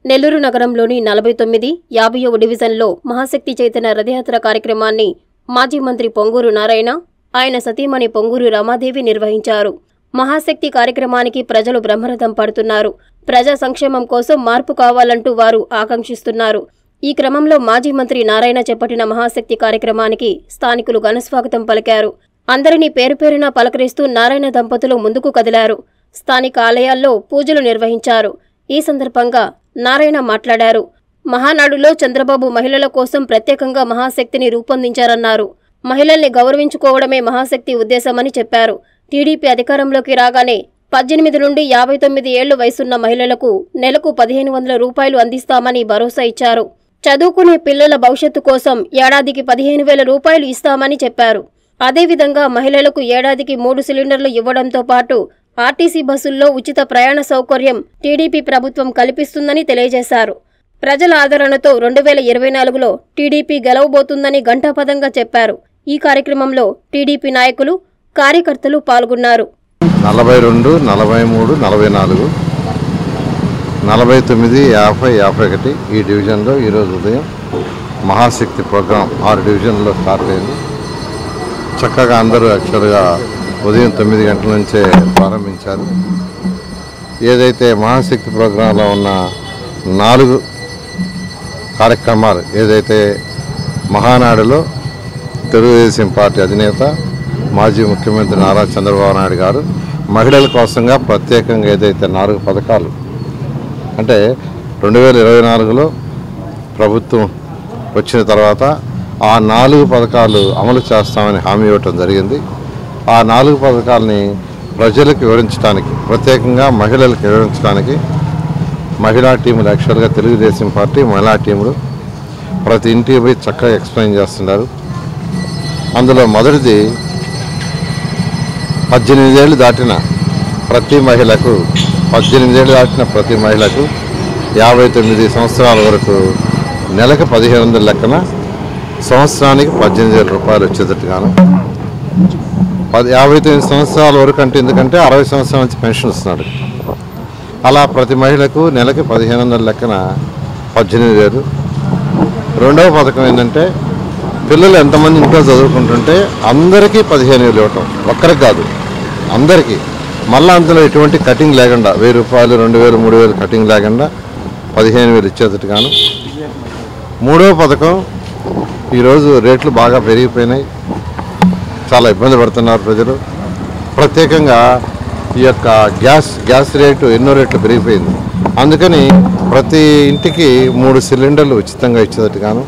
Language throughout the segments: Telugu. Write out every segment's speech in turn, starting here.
నెల్లూరు నగరంలోని నలభై తొమ్మిది యాభైవ డివిజన్లో మహాశక్తి చైతన్య రథయాత్ర కార్యక్రమాన్ని మాజీ మంత్రి పొంగూరు నారాయణ ఆయన సతీమణి పొంగూరు రమాదేవి నిర్వహించారు మహాశక్తి కార్యక్రమానికి ప్రజలు బ్రహ్మరథం పడుతున్నారు ప్రజా సంక్షేమం కోసం మార్పు కావాలంటూ వారు ఆకాంక్షిస్తున్నారు ఈ క్రమంలో మాజీ మంత్రి నారాయణ చేపట్టిన మహాశక్తి కార్యక్రమానికి స్థానికులు ఘనస్వాగతం పలికారు అందరినీ పేరు పేరున పలకరిస్తూ నారాయణ దంపతులు ముందుకు కదిలారు స్థానిక ఆలయాల్లో పూజలు నిర్వహించారు ఈ సందర్భంగా నారాయణ మాట్లాడారు మహానాడులో చంద్రబాబు మహిళల కోసం ప్రత్యేకంగా మహాశక్తిని రూపొందించారన్నారు మహిళల్ని గౌరవించుకోవడమే మహాశక్తి ఉద్దేశమని చెప్పారు టీడీపీ అధికారంలోకి రాగానే పద్దెనిమిది నుండి యాభై తొమ్మిది ఏళ్లు వయసున్న మహిళలకు నెలకు పదిహేను వందల రూపాయలు అందిస్తామని భరోసా ఇచ్చారు చదువుకునే పిల్లల భవిష్యత్తు కోసం ఏడాదికి పదిహేను వేల రూపాయలు ఇస్తామని చెప్పారు అదేవిధంగా మహిళలకు ఏడాదికి మూడు సిలిండర్లు ఇవ్వడంతో పాటు ఆర్టీసీ బస్సుల్లో ఉచిత ప్రయాణ సౌకర్యం టీడీపీ ప్రభుత్వం కల్పిస్తుందని తెలియజేశారు ప్రజల ఆదరణతో రెండు వేల ఇరవై నాలుగులో టీడీపీ గెలవబోతుందని ఘంటాపదంగా చెప్పారు ఈ కార్యక్రమంలో టీడీపీ నాయకులు కార్యకర్తలు పాల్గొన్నారు నలభై రెండు నలభై మూడు నలభై నాలుగు నలభై తొమ్మిది యాభై యాభై ఒకటి ఈ డివిజన్లో ఈరోజు ఉదయం మహాశక్తి ప్రోగ్రాం ఆరు డివిజన్లో స్టార్ట్ అయింది చక్కగా అందరూ యాక్చువల్గా ఉదయం తొమ్మిది గంటల నుంచే ప్రారంభించారు ఏదైతే మహాశక్తి ప్రోగ్రాంలో ఉన్న నాలుగు కార్యక్రమాలు ఏదైతే మహానాడులో తెలుగుదేశం పార్టీ అధినేత మాజీ ముఖ్యమంత్రి నారా చంద్రబాబు నాయుడు గారు మహిళల కోసంగా ప్రత్యేకంగా ఏదైతే నాలుగు పథకాలు అంటే రెండు వేల ఇరవై నాలుగులో ప్రభుత్వం వచ్చిన తర్వాత ఆ నాలుగు పథకాలు అమలు చేస్తామని హామీ ఇవ్వటం జరిగింది ఆ నాలుగు పథకాలని ప్రజలకు వివరించడానికి ప్రత్యేకంగా మహిళలకు వివరించడానికి మహిళా టీములు యాక్చువల్గా తెలుగుదేశం పార్టీ మహిళా టీములు ప్రతి ఇంటికి పోయి చక్కగా ఎక్స్ప్లెయిన్ చేస్తున్నారు అందులో మొదటిది పద్దెనిమిదేళ్ళు దాటిన ప్రతి మహిళకు పద్దెనిమిదేళ్ళు దాటిన ప్రతి మహిళకు యాభై తొమ్మిది సంవత్సరాల వరకు నెలకు పదిహేను వందల లెక్కన సంవత్సరానికి పద్దెనిమిది వేల రూపాయలు వచ్చేటట్టుగాను పది యాభై తొమ్మిది సంవత్సరాల వరకు అంటే ఎందుకంటే అరవై సంవత్సరాల నుంచి పెన్షన్ ఇస్తున్నాడు అలా ప్రతి మహిళకు నెలకి పదిహేను వందల లెక్కన పద్దెనిమిది వేలు రెండవ పథకం ఏంటంటే పిల్లలు ఎంతమంది ఇంట్లో చదువుకుంటుంటే అందరికీ పదిహేను వేలు ఇవ్వటం ఒక్కరికి కాదు అందరికీ మళ్ళీ అందులో ఎటువంటి కటింగ్ లేకుండా వెయ్యి రూపాయలు రెండు వేలు మూడు వేలు కటింగ్ లేకుండా పదిహేను వేలు ఇచ్చేటట్టుగాను మూడవ పథకం ఈరోజు రేట్లు బాగా పెరిగిపోయినాయి చాలా ఇబ్బంది పడుతున్నారు ప్రజలు ప్రత్యేకంగా ఈ యొక్క గ్యాస్ గ్యాస్ రేటు ఎన్నో రేట్లు పెరిగిపోయింది అందుకని ప్రతి ఇంటికి మూడు సిలిండర్లు ఉచితంగా ఇచ్చేటట్టుగాను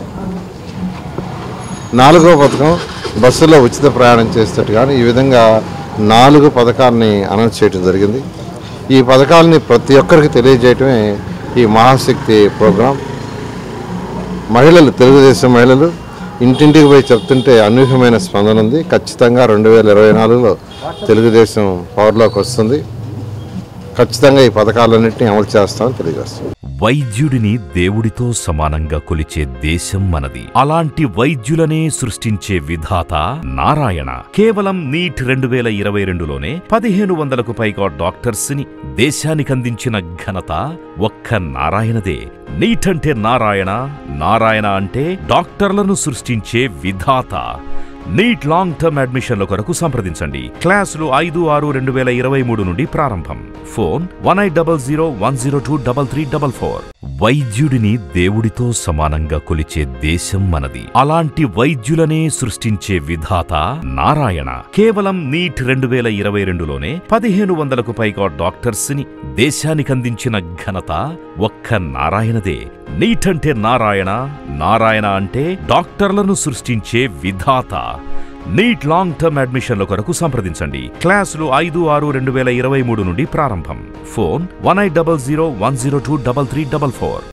నాలుగో పథకం బస్సులో ఉచిత ప్రయాణం చేసేటట్టుగాను ఈ విధంగా నాలుగు పథకాలని అనౌన్స్ చేయడం జరిగింది ఈ పథకాలని ప్రతి ఒక్కరికి తెలియజేయటమే ఈ మహాశక్తి ప్రోగ్రాం మహిళలు తెలుగుదేశం మహిళలు ఇంటింటికి పోయి చెప్తుంటే అనూహ్యమైన స్పందన ఉంది ఖచ్చితంగా రెండు వేల ఇరవై నాలుగులో తెలుగుదేశం పవర్లోకి వస్తుంది ఖచ్చితంగా ఈ పథకాలన్నింటినీ అమలు చేస్తామని తెలియజేస్తాం వైద్యుడిని దేవుడితో సమానంగా కొలిచే దేశం మనది అలాంటి వైద్యులనే సృష్టించే విధాత నారాయణ కేవలం నీట్ రెండు వేల ఇరవై రెండులోనే పదిహేను వందలకు పైగా డాక్టర్స్ ని దేశానికందించిన ఘనత ఒక్క నారాయణదే నీట్ అంటే నారాయణ నారాయణ అంటే డాక్టర్లను సృష్టించే విధాత నీట్ లాంగ్ టర్మ్ అడ్మిషన్ల కొరకు సంప్రదించండి క్లాసులు ఐదు ఆరు రెండు వేల ఇరవై మూడు నుండి ప్రారంభం phone one eight double zero one zero two double three double four వైద్యుడిని దేవుడితో సమానంగా కొలిచే దేశం మనది అలాంటి వైద్యులనే సృష్టించే విధాత నారాయణ కేవలం నీట్ రెండు వేల ఇరవై రెండులోనే పదిహేను వందలకు పైగా డాక్టర్స్ ని దేశానికందించిన ఘనత ఒక్క నారాయణదే నీట్ అంటే నారాయణ నారాయణ అంటే డాక్టర్లను సృష్టించే విధాత నీట్ లాంగ్ టర్మ్ అడ్మిషన్ల కొరకు సంప్రదించండి క్లాసులు ఐదు ఆరు రెండు వేల ఇరవై మూడు నుండి ప్రారంభం phone one eight double zero one zero two double three double four